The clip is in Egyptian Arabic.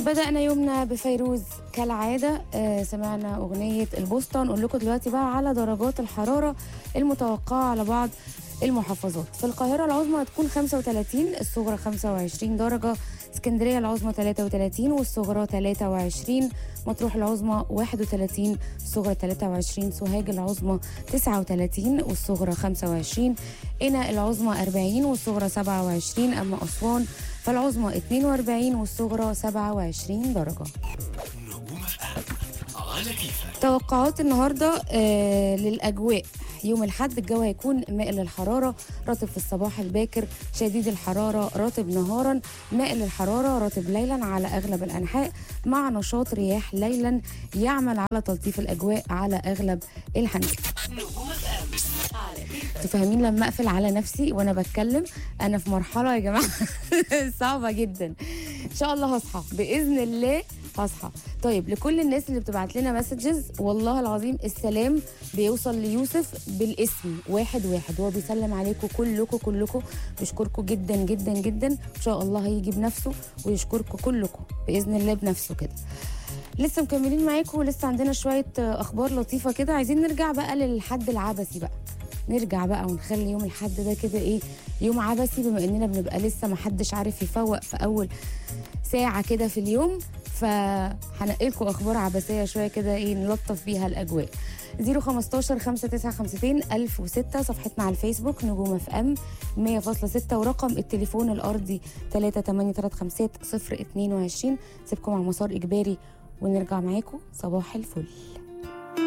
بدأنا يومنا بفيروز كالعادة آه سمعنا أغنية البوسطة نقول لكم دلوقتي بقى على درجات الحرارة المتوقعة على بعض المحافظات في القاهرة العظمى هتكون 35 الصغرى 25 درجة اسكندرية العظمى 33 والصغرى 23 مطروح العظمى 31 الصغرى 23 سوهاج العظمى 39 والصغرى 25 قنا العظمى 40 والصغرى 27 أما أسوان فالعظمى 42 والصغرى 27 درجة نجوم اف ام على كيفك توقعات النهارده آه للاجواء يوم الاحد الجو هيكون مائل للحراره رطب في الصباح الباكر شديد الحراره رطب نهارا مائل للحراره رطب ليلا على اغلب الانحاء مع نشاط رياح ليلا يعمل على تلطيف الاجواء على اغلب الحنفيات نجوم اف ام على كيفك انتوا فاهمين لما اقفل على نفسي وانا بتكلم انا في مرحله يا جماعه صعبه جدا ان شاء الله هصحى باذن الله هصحى طيب لكل الناس اللي بتبعت لنا مسجز والله العظيم السلام بيوصل ليوسف بالاسم واحد واحد هو بيسلم عليكم كلكم كلكم بيشكركم جدا جدا جدا ان شاء الله هيجي بنفسه ويشكركم كلكم باذن الله بنفسه كده لسه مكملين معاكم ولسه عندنا شويه آه، اخبار لطيفه كده عايزين نرجع بقى للحد العبثي بقى نرجع بقى ونخلي يوم الحد ده كده ايه يوم عبثي بما اننا بنبقى لسه محدش عارف يفوق في اول ساعة كده في اليوم فهنقلكم اخبار عبثية شوية كده ايه نلطف بيها الاجواء 015 5952 1006 صفحتنا على الفيسبوك نجوم اف ام 100.6 ورقم التليفون الارضي 38350 022 سيبكم على مسار اجباري ونرجع معاكم صباح الفل